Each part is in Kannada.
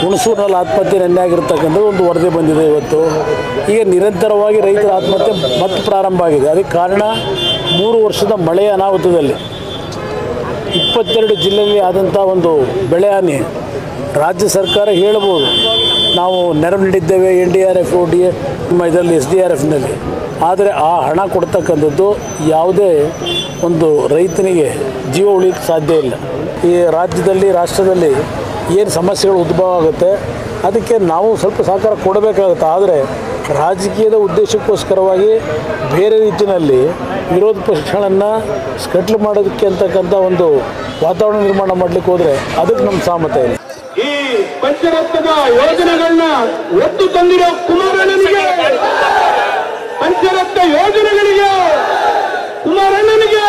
ಹುಣಸೂರಿನಲ್ಲಿ ಆತ್ಮಹತ್ಯೆ ನೆನ್ನೆ ಆಗಿರ್ತಕ್ಕಂಥ ಒಂದು ವರದಿ ಬಂದಿದೆ ಇವತ್ತು ಈಗ ನಿರಂತರವಾಗಿ ರೈತರ ಆತ್ಮಹತ್ಯೆ ಮತ್ತೆ ಪ್ರಾರಂಭ ಆಗಿದೆ ಅದಕ್ಕೆ ಕಾರಣ ಮೂರು ವರ್ಷದ ಮಳೆಯ ಅನಾಹುತದಲ್ಲಿ ಇಪ್ಪತ್ತೆರಡು ಜಿಲ್ಲೆಯಲ್ಲಿ ಆದಂಥ ಒಂದು ಬೆಳೆ ಹಾನಿ ರಾಜ್ಯ ಸರ್ಕಾರ ಹೇಳ್ಬೋದು ನಾವು ನೆರವು ನೀಡಿದ್ದೇವೆ N D R F D ನಿಮ್ಮ ಇದರಲ್ಲಿ ಎಸ್ ಡಿ ಆರ್ ಎಫ್ನಲ್ಲಿ ಆದರೆ ಆ ಹಣ ಕೊಡ್ತಕ್ಕಂಥದ್ದು ಯಾವುದೇ ಒಂದು ರೈತನಿಗೆ ಜೀವ ಉಳಿಯಕ್ಕೆ ಸಾಧ್ಯ ಇಲ್ಲ ಈ ರಾಜ್ಯದಲ್ಲಿ ರಾಷ್ಟ್ರದಲ್ಲಿ ಏನು ಸಮಸ್ಯೆಗಳು ಉದ್ಭವ ಆಗುತ್ತೆ ಅದಕ್ಕೆ ನಾವು ಸ್ವಲ್ಪ ಸಹಕಾರ ಕೊಡಬೇಕಾಗುತ್ತೆ ಆದರೆ ರಾಜಕೀಯದ ಉದ್ದೇಶಕ್ಕೋಸ್ಕರವಾಗಿ ಬೇರೆ ರೀತಿಯಲ್ಲಿ ವಿರೋಧ ಪಕ್ಷಗಳನ್ನು ಸ್ಕಟ್ಲ್ ಮಾಡೋದಕ್ಕೆ ಅಂತಕ್ಕಂಥ ಒಂದು ವಾತಾವರಣ ನಿರ್ಮಾಣ ಮಾಡಲಿಕ್ಕೆ ಹೋದರೆ ಅದಕ್ಕೆ ನಮ್ಮ ಸಹಮತ ಇದೆ ಈ ಪಂಚರತ್ನದ ಯೋಜನೆಗಳನ್ನ ಒತ್ತು ತಂದಿರೋ ಕುಮಾರಣ್ಣನಿಗೆ ಪಂಚರತ್ನ ಯೋಜನೆಗಳಿಗೆ ಕುಮಾರಣ್ಣನಿಗೆ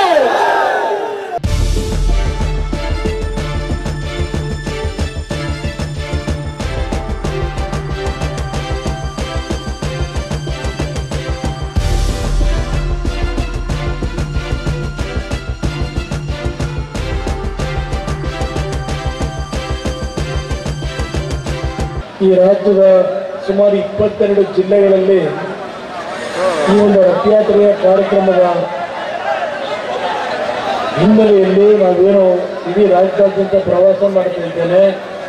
ಈ ರಾಜ್ಯದ ಸುಮಾರು ಇಪ್ಪತ್ತೆರಡು ಜಿಲ್ಲೆಗಳಲ್ಲಿ ಈ ಒಂದು ರಥಯಾತ್ರೆಯ ಕಾರ್ಯಕ್ರಮದ ಹಿನ್ನೆಲೆಯಲ್ಲಿ ನಾವೇನು ಇಡೀ ರಾಜ್ಯಾದ್ಯಂತ ಪ್ರವಾಸ ಮಾಡ್ತಿದ್ದೇನೆ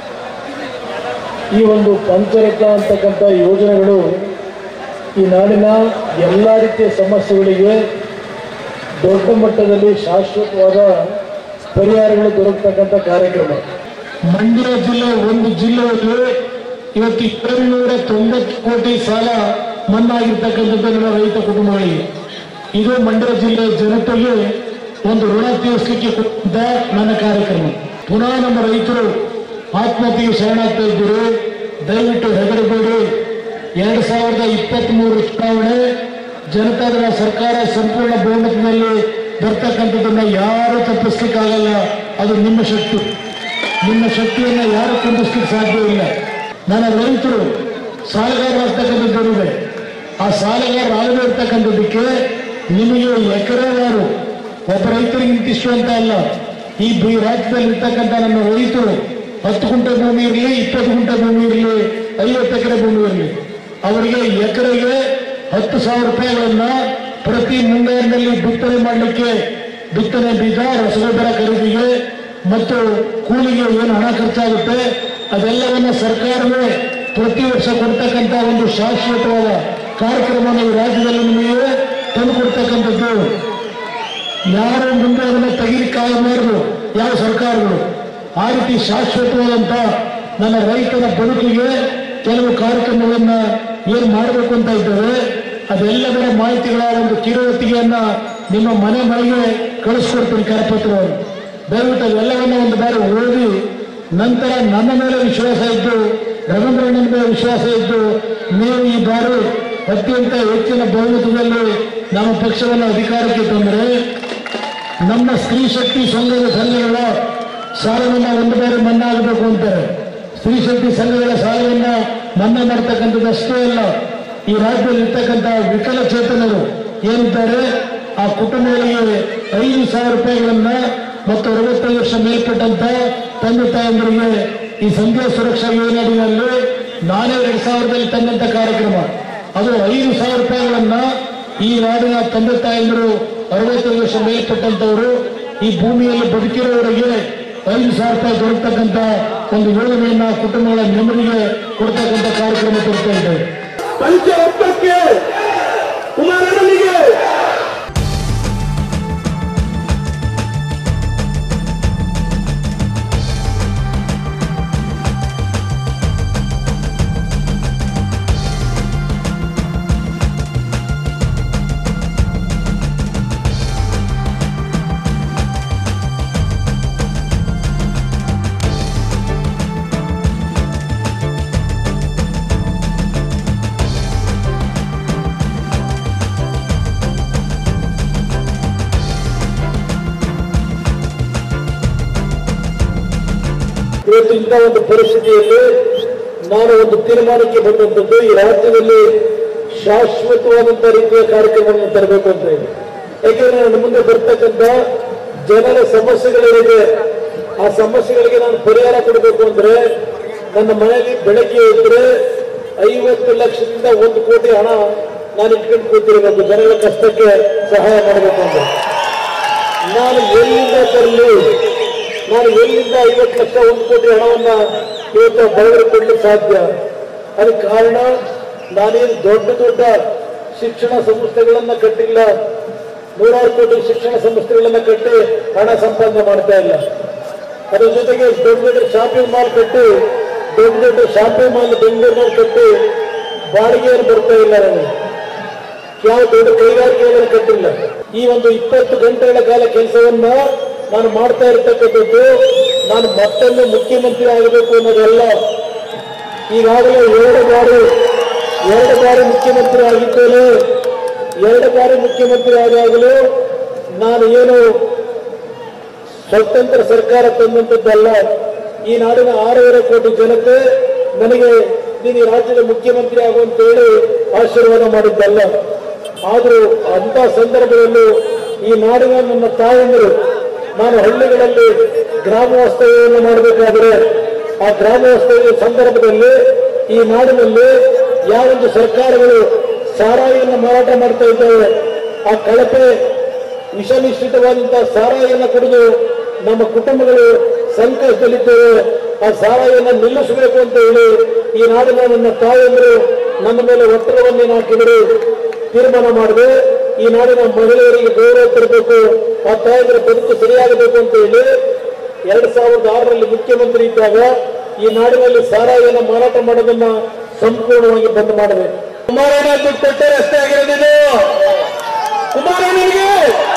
ಈ ಒಂದು ಪಂಚರಥ ಅಂತಕ್ಕಂಥ ಯೋಜನೆಗಳು ಈ ನಾಡಿನ ಎಲ್ಲ ರೀತಿಯ ಸಮಸ್ಯೆಗಳಿಗೆ ದೊಡ್ಡ ಮಟ್ಟದಲ್ಲಿ ಶಾಶ್ವತವಾದ ಪರಿಹಾರಗಳು ದೊರಕತಕ್ಕಂಥ ಕಾರ್ಯಕ್ರಮ ಮಂಡ್ಯ ಜಿಲ್ಲೆ ಒಂದು ಜಿಲ್ಲೆಯಲ್ಲಿ ಇವತ್ತು ಏಳುನೂರ ತೊಂಬತ್ತು ಕೋಟಿ ಸಾಲ ಮನ್ನಾ ಆಗಿರ್ತಕ್ಕಂಥದ್ದು ನಮ್ಮ ರೈತ ಕುಟುಂಬಗಳಿಗೆ ಇದು ಮಂಡ್ಯ ಜಿಲ್ಲೆಯ ಜನತೆಗೆ ಒಂದು ಋಣ ತೀರಿಸಲಿಕ್ಕೆ ಕೊಟ್ಟಂತ ನನ್ನ ಕಾರ್ಯಕ್ರಮ ಪುನಃ ನಮ್ಮ ರೈತರು ಆತ್ಮಹತ್ಯೆಗೆ ಶರಣಾಗ್ತಾ ಇದ್ದೀರಿ ದಯವಿಟ್ಟು ಹೆದರಬೇಡಿ ಎರಡು ಸಾವಿರದ ಇಪ್ಪತ್ತ್ ಮೂರು ಚುನಾವಣೆ ಜನತಾದಳ ಸರ್ಕಾರ ಸಂಪೂರ್ಣ ಬಹುಮತದಲ್ಲಿ ಬರ್ತಕ್ಕಂಥದ್ದನ್ನ ಯಾರು ತಪ್ಪಿಸ್ಲಿಕ್ಕಾಗಲ್ಲ ಅದು ನಿಮ್ಮ ಶಕ್ತಿ ನಿಮ್ಮ ಶಕ್ತಿಯನ್ನ ಯಾರು ಕುಂದಿಸ್ಲಿಕ್ಕೆ ಸಾಧ್ಯ ಇಲ್ಲ ನನ್ನ ರೈತರು ಸಾಲಗಾರರಾಗ್ತಕ್ಕಂಥದ್ದು ಆ ಸಾಲಗಾರ ಆಗದೇ ಇರ್ತಕ್ಕಂಥದ್ದಕ್ಕೆ ನಿಮಗೆ ಎಕರೆವಾರು ಒಬ್ಬ ರೈತರಿಗೆ ಇಂತಿಷ್ಟು ಅಂತ ಅಲ್ಲ ಈ ಬಿ- ರಾಜ್ಯದಲ್ಲಿ ಇರ್ತಕ್ಕಂಥ ನನ್ನ ರೈತರು ಹತ್ತು ಗುಂಟೆ ಭೂಮಿ ಇರಲಿ ಇಪ್ಪತ್ತು ಗುಂಟೆ ಭೂಮಿ ಇರಲಿ ಐವತ್ತು ಎಕರೆ ಭೂಮಿ ಇರಲಿ ಅವರಿಗೆ ಎಕರೆಗೆ ಹತ್ತು ಸಾವಿರ ರೂಪಾಯಿಗಳನ್ನ ಪ್ರತಿ ಮುಂಗಾರಿನಲ್ಲಿ ಬಿತ್ತನೆ ಮಾಡಲಿಕ್ಕೆ ಬಿತ್ತನೆ ಬೀಜ ರಸಗೊಬ್ಬರ ಖರೀದಿಗೆ ಮತ್ತು ಕೂಲಿಗೆ ಏನು ಹಣ ಖರ್ಚಾಗುತ್ತೆ ಅದೆಲ್ಲವನ್ನ ಸರ್ಕಾರವೇ ಪ್ರತಿ ವರ್ಷ ಕೊಡ್ತಕ್ಕಂಥ ಒಂದು ಶಾಶ್ವತವಾದ ಕಾರ್ಯಕ್ರಮವನ್ನು ಈ ರಾಜ್ಯದಲ್ಲಿ ನಿಮಗೆ ತಂದುಕೊಡ್ತಕ್ಕಂಥದ್ದು ಯಾರು ಮುಂದೆ ಅದನ್ನು ತೆಗಿಲಿಕ್ಕಾಗಬಾರದು ಯಾವ ಸರ್ಕಾರಗಳು ಆ ರೀತಿ ಶಾಶ್ವತವಾದಂತ ನನ್ನ ರೈತರ ಬದುಕಿಗೆ ಕೆಲವು ಕಾರ್ಯಕ್ರಮಗಳನ್ನ ಏನು ಮಾಡಬೇಕು ಅಂತ ಇದ್ದೇವೆ ಅದೆಲ್ಲದರ ಮಾಹಿತಿಗಳ ಒಂದು ಕಿರುವತ್ತಿಗೆಯನ್ನ ನಿಮ್ಮ ಮನೆ ಮನೆಗೆ ಕಳಿಸ್ಕೊಡ್ತೀನಿ ಕರಪತ್ರವನ್ನು ದಯವಿಟ್ಟು ಅವೆಲ್ಲವನ್ನ ಒಂದು ಬಾರಿ ಓದಿ ನಂತರ ನನ್ನ ಮೇಲೆ ವಿಶ್ವಾಸ ಇದ್ದು ರವೀಂದ್ರಣ್ಣನ ಮೇಲೆ ವಿಶ್ವಾಸ ಇದ್ದು ನೀವು ಈ ಬಾರಿ ಅತ್ಯಂತ ಹೆಚ್ಚಿನ ಬಹುಮತದಲ್ಲಿ ನಮ್ಮ ಪಕ್ಷವನ್ನು ಅಧಿಕಾರಕ್ಕೆ ತಂದರೆ ನಮ್ಮ ಸ್ತ್ರೀ ಶಕ್ತಿ ಸಂಘದ ಸಂಘಗಳ ಸಾಲವನ್ನ ಒಂದು ಬಾರಿ ಮನ್ನಾ ಆಗಬೇಕು ಅಂತಾರೆ ಸ್ತ್ರೀ ಶಕ್ತಿ ಸಂಘಗಳ ಸಾಲವನ್ನ ಮನ್ನಾ ಮಾಡ್ತಕ್ಕಂಥದ್ದು ಅಷ್ಟೇ ಅಲ್ಲ ಈ ರಾಜ್ಯದಲ್ಲಿ ಇರ್ತಕ್ಕಂಥ ವಿಕಲಚೇತನರು ಏನಿದ್ದಾರೆ ಆ ಕುಟುಂಬಗಳಿಗೆ ಐದು ಸಾವಿರ ರೂಪಾಯಿಗಳನ್ನ ಮತ್ತು ಅರವತ್ತೈದು ವರ್ಷ ಮೇಲ್ಪಟ್ಟಂತ ತಂದೆ ತಾಯಂದರಿಗೆ ಈ ಸಂಧ್ಯಾ ಸುರಕ್ಷಾ ಯೋಜನೆಯಲ್ಲಿ ನಾನೇ ಎರಡ್ ಸಾವಿರದಲ್ಲಿ ತಂದಂತ ಕಾರ್ಯಕ್ರಮ ಅದು ಐದು ಸಾವಿರ ರೂಪಾಯಿಗಳನ್ನ ಈ ನಾಡಿನ ತಂದೆ ತಾಯಂದಿರು ಅರವತ್ತೈದು ವರ್ಷ ಮೇಲ್ಪಟ್ಟಂತವರು ಈ ಭೂಮಿಯಲ್ಲಿ ಬದುಕಿರೋವರಿಗೆ ಐದು ಸಾವಿರ ರೂಪಾಯಿ ದೊರಕತಕ್ಕಂತ ಒಂದು ಯೋಜನೆಯನ್ನ ಕುಟುಂಬಗಳ ನೆಮ್ಮದಿಗೆ ಕೊಡ್ತಕ್ಕಂಥ ಕಾರ್ಯಕ್ರಮ ತರ್ತಾ ಇದ್ದೇವೆ ಪಂಚರತ್ನಕ್ಕೆ ಕುಮಾರಣ್ಣನಿಗೆ ಇವತ್ತು ಇಂಥ ಒಂದು ಪರಿಸ್ಥಿತಿಯಲ್ಲಿ ನಾನು ಒಂದು ತೀರ್ಮಾನಕ್ಕೆ ಬಂದಂಥದ್ದು ಈ ರಾಜ್ಯದಲ್ಲಿ ಶಾಶ್ವತವಾದಂಥ ರೀತಿಯ ಕಾರ್ಯಕ್ರಮವನ್ನು ತರಬೇಕು ಅಂತ ಇದೆ ಯಾಕೆಂದ್ರೆ ನನ್ನ ಮುಂದೆ ಬರ್ತಕ್ಕಂಥ ಜನರ ಸಮಸ್ಯೆಗಳೇನಿದೆ ಆ ಸಮಸ್ಯೆಗಳಿಗೆ ನಾನು ಪರಿಹಾರ ಕೊಡಬೇಕು ಅಂದ್ರೆ ನನ್ನ ಮನೆಯಲ್ಲಿ ಬೆಳಗ್ಗೆ ಇದ್ರೆ ಐವತ್ತು ಲಕ್ಷದಿಂದ ಒಂದು ಕೋಟಿ ಹಣ ನಾನು ಇಟ್ಕೊಂಡು ಕೂತಿರೋದು ಜನಗಳ ಕಷ್ಟಕ್ಕೆ ಸಹಾಯ ಮಾಡಬೇಕು ಅಂತ ನಾನು ಎಲ್ಲಿಂದ ತರಲಿ ನಾನು ಎಲ್ಲಿಂದ ಐವತ್ತು ಲಕ್ಷ ಒಂದು ಕೋಟಿ ಹಣವನ್ನ ಇವತ್ತು ಬಡವರು ಕೊಡ್ಲಿಕ್ಕೆ ಸಾಧ್ಯ ಅದಕ್ಕೆ ಕಾರಣ ನಾನೇನು ದೊಡ್ಡ ದೊಡ್ಡ ಶಿಕ್ಷಣ ಸಂಸ್ಥೆಗಳನ್ನ ಕಟ್ಟಿಲ್ಲ ನೂರಾರು ಕೋಟಿ ಶಿಕ್ಷಣ ಸಂಸ್ಥೆಗಳನ್ನ ಕಟ್ಟಿ ಹಣ ಸಂಪಾದನೆ ಮಾಡ್ತಾ ಇಲ್ಲ ಅದ್ರ ಜೊತೆಗೆ ದೊಡ್ಡ ದೊಡ್ಡ ಶಾಪಿಂಗ್ ಮಾಲ್ ಕಟ್ಟಿ ದೊಡ್ಡ ದೊಡ್ಡ ಶಾಪಿಂಗ್ ಮಾಲ್ ಬೆಂಗಳೂರಿನಲ್ಲಿ ಕಟ್ಟಿ ಬಾಡಿಗೆಯನ್ನು ಬರ್ತಾ ಇಲ್ಲ ನನಗೆ ಯಾವ ದೊಡ್ಡ ಕೈಗಾರಿಕೆಗಳನ್ನು ಕಟ್ಟಿಲ್ಲ ಈ ಒಂದು ಇಪ್ಪತ್ತು ಗಂಟೆಗಳ ಕಾಲ ಕೆಲಸವನ್ನ ನಾನು ಮಾಡ್ತಾ ಇರ್ತಕ್ಕಂಥದ್ದು ನಾನು ಮತ್ತೊಮ್ಮೆ ಮುಖ್ಯಮಂತ್ರಿ ಆಗಬೇಕು ಅನ್ನೋದಲ್ಲ ಈಗಾಗಲೇ ಎರಡು ಬಾರಿ ಎರಡು ಬಾರಿ ಮುಖ್ಯಮಂತ್ರಿ ಆಗಿದ್ದೇನೆ ಎರಡು ಬಾರಿ ಮುಖ್ಯಮಂತ್ರಿ ಆದಾಗಲೂ ನಾನು ಏನು ಸ್ವತಂತ್ರ ಸರ್ಕಾರ ತಂದಂಥದ್ದಲ್ಲ ಈ ನಾಡಿನ ಆರೂವರೆ ಕೋಟಿ ಜನತೆ ನನಗೆ ನೀನು ಈ ರಾಜ್ಯದ ಮುಖ್ಯಮಂತ್ರಿ ಆಗು ಅಂತ ಹೇಳಿ ಆಶೀರ್ವಾದ ಮಾಡಿದ್ದಲ್ಲ ಆದರೂ ಅಂತ ಸಂದರ್ಭದಲ್ಲೂ ಈ ನಾಡಿನ ನನ್ನ ತಾಯಂದಿರು ನಾನು ಹಳ್ಳಿಗಳಲ್ಲಿ ಗ್ರಾಮ ವಾಸ್ತವ್ಯವನ್ನು ಮಾಡಬೇಕಾದ್ರೆ ಆ ಗ್ರಾಮ ವಾಸ್ತವ್ಯ ಸಂದರ್ಭದಲ್ಲಿ ಈ ನಾಡಿನಲ್ಲಿ ಯಾವೊಂದು ಸರ್ಕಾರಗಳು ಸಾರಾಯಿಯನ್ನು ಮಾರಾಟ ಮಾಡ್ತಾ ಇದ್ದಾವೆ ಆ ಕಳಪೆ ವಿಷಮಿಶ್ರಿತವಾದಂತಹ ಸಾರಾಯಿಯನ್ನು ಕುಡಿದು ನಮ್ಮ ಕುಟುಂಬಗಳು ಸಂಕಷ್ಟದಲ್ಲಿದ್ದೇವೆ ಆ ಸಾರಾಯಿಯನ್ನು ನಿಲ್ಲಿಸಬೇಕು ಅಂತ ಹೇಳಿ ಈ ನಾಡಿನ ನನ್ನ ತಾಯಂದರು ನನ್ನ ಮೇಲೆ ಒತ್ತಡವನ್ನು ಹಾಕಿದರು ತೀರ್ಮಾನ ಮಾಡಿದೆ ಈ ನಾಡಿನ ಮಹಿಳೆಯರಿಗೆ ಗೌರವ ತರಬೇಕು ಆ ತಾಯಂದಿರ ಬದುಕು ಸರಿಯಾಗಬೇಕು ಅಂತ ಹೇಳಿ ಎರಡ್ ಸಾವಿರದ ಆರರಲ್ಲಿ ಮುಖ್ಯಮಂತ್ರಿ ಇದ್ದಾಗ ಈ ನಾಡಿನಲ್ಲಿ ಸಾರಾಯಿಯನ್ನು ಮಾರಾಟ ಮಾಡೋದನ್ನ ಸಂಪೂರ್ಣವಾಗಿ ಬಂದ್ ಮಾಡಿದೆ ಕುಮಾರಣ್ಣ ದುಡ್ಡು ಕೊಟ್ಟರೆ ಅಷ್ಟೇ ಆಗಿರೋದಿದು ಕುಮಾರಣ್ಣನಿಗೆ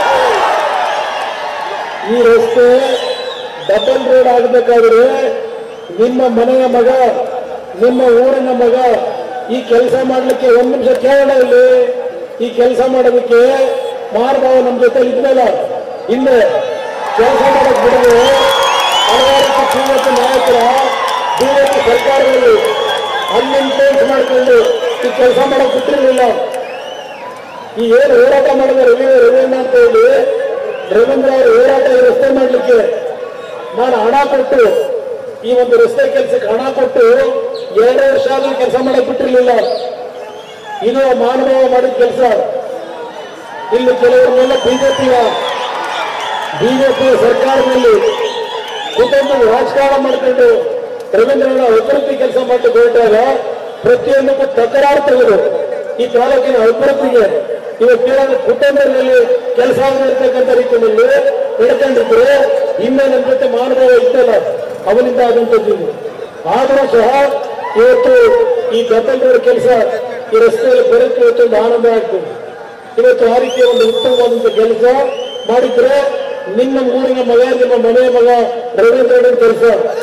ಈ ರಸ್ತೆ ಡಬಲ್ ರೋಡ್ ಆಗಬೇಕಾದ್ರೆ ನಿಮ್ಮ ಮನೆಯ ಮಗ ನಿಮ್ಮ ಊರಿನ ಮಗ ಈ ಕೆಲಸ ಮಾಡ್ಲಿಕ್ಕೆ ಒಂದ್ ನಿಮಿಷ ಕೇಳೋಣ ಇಲ್ಲಿ ಈ ಕೆಲಸ ಮಾಡೋದಕ್ಕೆ ಮಾರ್ಭಾವ ನಮ್ಮ ಜೊತೆ ಇದ್ನಲ್ಲ ಹಿಂದೆ ಕೆಲಸ ಮಾಡಕ್ ಬಿಡದೆ ಹಲವಾರು ಶ್ರೀಮಂತ ನಾಯಕರ ಬಿಜೆಪಿ ಸರ್ಕಾರದಲ್ಲಿ ಅನ್ಇನ್ಫ್ಲೂಯೆನ್ಸ್ ಮಾಡ್ಕೊಂಡು ಈ ಕೆಲಸ ಮಾಡಕ್ ಬಿಟ್ಟಿರಲಿಲ್ಲ ಈ ಏನು ಹೋರಾಟ ಮಾಡಿದ ರವಿ ರವೀಂದ್ರ ಅಂತ ಹೇಳಿ ರವೀಂದ್ರ ಅವರು ಹೋರಾಟ ಈ ರಸ್ತೆ ಮಾಡಲಿಕ್ಕೆ ನಾನು ಹಣ ಕೊಟ್ಟು ಈ ಒಂದು ರಸ್ತೆ ಕೆಲಸಕ್ಕೆ ಹಣ ಕೊಟ್ಟು ಎರಡು ವರ್ಷ ಆದ್ರೂ ಕೆಲಸ ಮಾಡಕ್ ಬಿಟ್ಟಿರ್ಲಿಲ್ಲ ಇದು ಮಾನವ ಮಾಡಿದ ಕೆಲಸ ಇಲ್ಲಿ ಕೆಲವರನ್ನೆಲ್ಲ ಬಿಜೆಪಿಯ ಬಿಜೆಪಿ ಸರ್ಕಾರದಲ್ಲಿ ಕುಟುಂಬ ರಾಜಕಾರಣ ಮಾಡ್ಕೊಂಡು ರವೀಂದ್ರನ ಅಭಿವೃದ್ಧಿ ಕೆಲಸ ಮಾಡಲಿಕ್ಕೆ ಹೊರಟಾಗ ಪ್ರತಿಯೊಂದಕ್ಕೂ ತಕರಾರು ತೆಗೆದು ಈ ತಾಲೂಕಿನ ಅಭಿವೃದ್ಧಿಗೆ ಇವತ್ತೇನಾದ್ರೂ ಕುಟುಂಬದಲ್ಲಿ ಕೆಲಸ ಆಗಿರ್ತಕ್ಕಂಥ ರೀತಿಯಲ್ಲಿ ನಡ್ಕೊಂಡಿದ್ರೆ ಹಿಂದೆ ನನ್ನ ಜೊತೆ ಮಾನವ ಇದ್ದಲ್ಲ ಅವನಿಂದ ಆದಂಥದ್ದು ಇದು. ಆದರೂ ಸಹ ಇವತ್ತು ಈ ಗದ್ದಲದವರ ಕೆಲಸ ಈ ರಸ್ತೆಯಲ್ಲಿ ಬರೋಕ್ಕೆ ಇವತ್ತೊಂದು ಆನಂದ ಆಗ್ತದೆ ಇವತ್ತು ಆ ರೀತಿಯ ಒಂದು ಉತ್ತಮವಾದಂಥ ಕೆಲಸ ಮಾಡಿದ್ರೆ ನಿಮ್ಮ ಊರಿನ ಮಗ ನಿಮ್ಮ ಮನೆಯ ಮಗ ರವೀಂದ್ರನ ಕೆಲಸ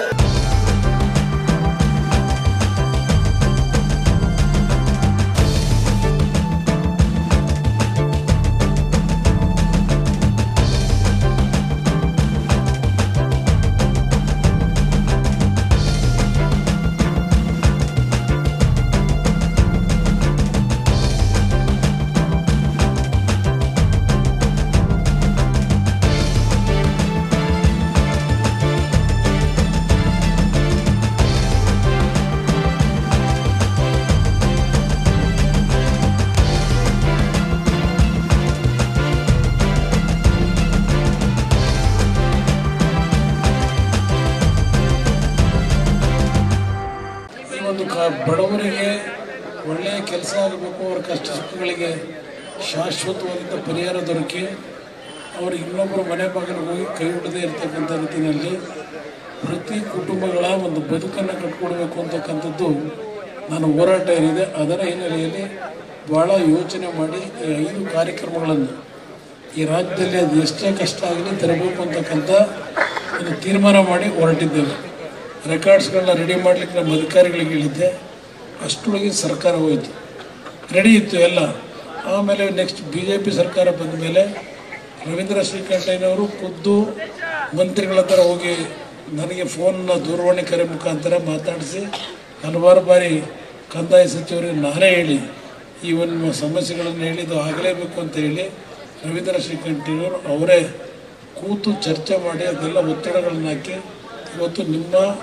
ಈ ಒಂದು ಕ ಬಡವರಿಗೆ ಒಳ್ಳೆಯ ಕೆಲಸ ಆಗಬೇಕು ಅವರ ಕಷ್ಟ ಸುಖಗಳಿಗೆ ಶಾಶ್ವತವಾದಂಥ ಪರಿಹಾರ ದೊರಕಿ ಅವರು ಇನ್ನೊಬ್ಬರ ಮನೆ ಬಾಗಿಲಿಗೆ ಹೋಗಿ ಕೈ ಹಿಡದೇ ಇರತಕ್ಕಂಥ ರೀತಿಯಲ್ಲಿ ಪ್ರತಿ ಕುಟುಂಬಗಳ ಒಂದು ಬದುಕನ್ನು ಕಟ್ಕೊಡ್ಬೇಕು ಅಂತಕ್ಕಂಥದ್ದು ನನ್ನ ಹೋರಾಟ ಏನಿದೆ ಅದರ ಹಿನ್ನೆಲೆಯಲ್ಲಿ ಭಾಳ ಯೋಚನೆ ಮಾಡಿ ಈ ಐದು ಕಾರ್ಯಕ್ರಮಗಳನ್ನು ಈ ರಾಜ್ಯದಲ್ಲಿ ಅದು ಎಷ್ಟೇ ಕಷ್ಟ ಆಗಲಿ ತರಬೇಕು ಅಂತಕ್ಕಂಥ ಒಂದು ತೀರ್ಮಾನ ಮಾಡಿ ಹೊರಟಿದ್ದೇವೆ ರೆಕಾರ್ಡ್ಸ್ಗಳನ್ನ ರೆಡಿ ಮಾಡಲಿಕ್ಕೆ ನಮ್ಮ ಅಧಿಕಾರಿಗಳಿಗೆ ಹೇಳಿದ್ದೆ ಅಷ್ಟರೊಳಗೆ ಸರ್ಕಾರ ಹೋಯಿತು ರೆಡಿ ಇತ್ತು ಎಲ್ಲ ಆಮೇಲೆ ನೆಕ್ಸ್ಟ್ ಬಿ ಜೆ ಪಿ ಸರ್ಕಾರ ಬಂದ ಮೇಲೆ ರವೀಂದ್ರ ಶ್ರೀಕಂಠಯ್ಯನವರು ಖುದ್ದು ಮಂತ್ರಿಗಳ ಹತ್ರ ಹೋಗಿ ನನಗೆ ಫೋನ್ನ ದೂರವಾಣಿ ಕರೆ ಮುಖಾಂತರ ಮಾತಾಡಿಸಿ ಹಲವಾರು ಬಾರಿ ಕಂದಾಯ ಸಚಿವರಿಗೆ ನಾನೇ ಹೇಳಿ ಈ ಒಂದು ಸಮಸ್ಯೆಗಳನ್ನು ಹೇಳಿದ್ದು ಆಗಲೇಬೇಕು ಅಂತ ಹೇಳಿ ರವೀಂದ್ರ ಶ್ರೀಕಂಠಯ್ಯನವರು ಅವರೇ ಕೂತು ಚರ್ಚೆ ಮಾಡಿ ಅದೆಲ್ಲ ಒತ್ತಡಗಳನ್ನ ಹಾಕಿ ಇವತ್ತು ನಿಮ್ಮ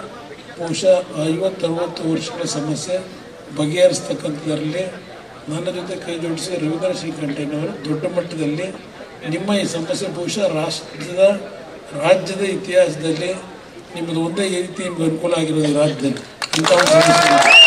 ಬಹುಶಃ ಐವತ್ತರವತ್ತು ವರ್ಷಗಳ ಸಮಸ್ಯೆ ಬಗೆಹರಿಸ್ತಕ್ಕಂಥದ್ರಲ್ಲಿ ನನ್ನ ಜೊತೆ ಕೈ ಜೋಡಿಸಿ ರವೀಂದ್ರ ಶ್ರೀಕಂಠಯ್ಯನವರು ದೊಡ್ಡ ಮಟ್ಟದಲ್ಲಿ ನಿಮ್ಮ ಈ ಸಮಸ್ಯೆ ಬಹುಶಃ ರಾಷ್ಟ್ರದ ರಾಜ್ಯದ ಇತಿಹಾಸದಲ್ಲಿ ನಿಮ್ಮದು ಒಂದೇ ಈ ರೀತಿ ನಿಮ್ಗೆ ಅನುಕೂಲ ಆಗಿರೋದು ಈ ರಾಜ್ಯದಲ್ಲಿ ಇಂಥ ಒಂದು ಸಮಸ್ಯೆ ಇಲ್ಲ.